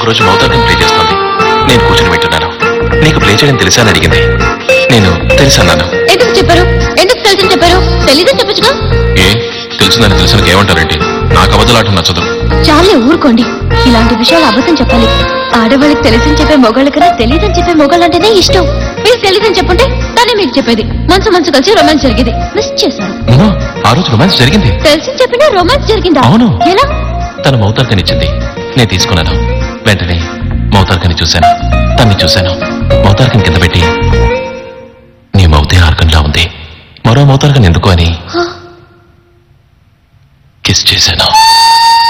ఒకరోజు మౌతాకం ప్లే చేస్తోంది నేను కూర్చొని వింటున్నాను నీకు ప్లే చేయడం తెలుసా అని అడిగింది నేను తెలుసన్నాను ఎందుకు చెప్పారు ఎందుకు తెలిసి చెప్పారు తెలీదని చెప్పొచ్చుగా ఏ తెలుసుందని తెలిసిన ఏమంటారంటే నాకు అబద్ధలాటం నచ్చదు చాలే ఊరుకోండి ఇలాంటి విషయాలు అబద్ధం చెప్పాలి ఆడవాళ్ళకి తెలిసని చెప్పే మొగాళ్ళ కన్నా తెలియదని చెప్పే మొగాళ్ళంటేనే ఇష్టం మీకు తెలియదని చెప్పుంటే తనే మీకు చెప్పేది మనసు మనసు కలిసి రొమాన్స్ జరిగేది మిస్ చేశారు నువ్వు ఆ రోజు రొమాన్స్ జరిగింది తెలిసి చెప్పినా రొమాన్స్ జరిగిందా అవును. ఎలా తన మౌతార్కనిచ్చింది నేను తీసుకున్నాను వెంటనే మౌతార్కని చూశాను తన్ని చూశాను మౌతార్కని కింద పెట్టి నీ మౌతే ఆర్కంలా ఉంది మరో మౌతార్కని ఎందుకు అని హా, కిస్ చేశాను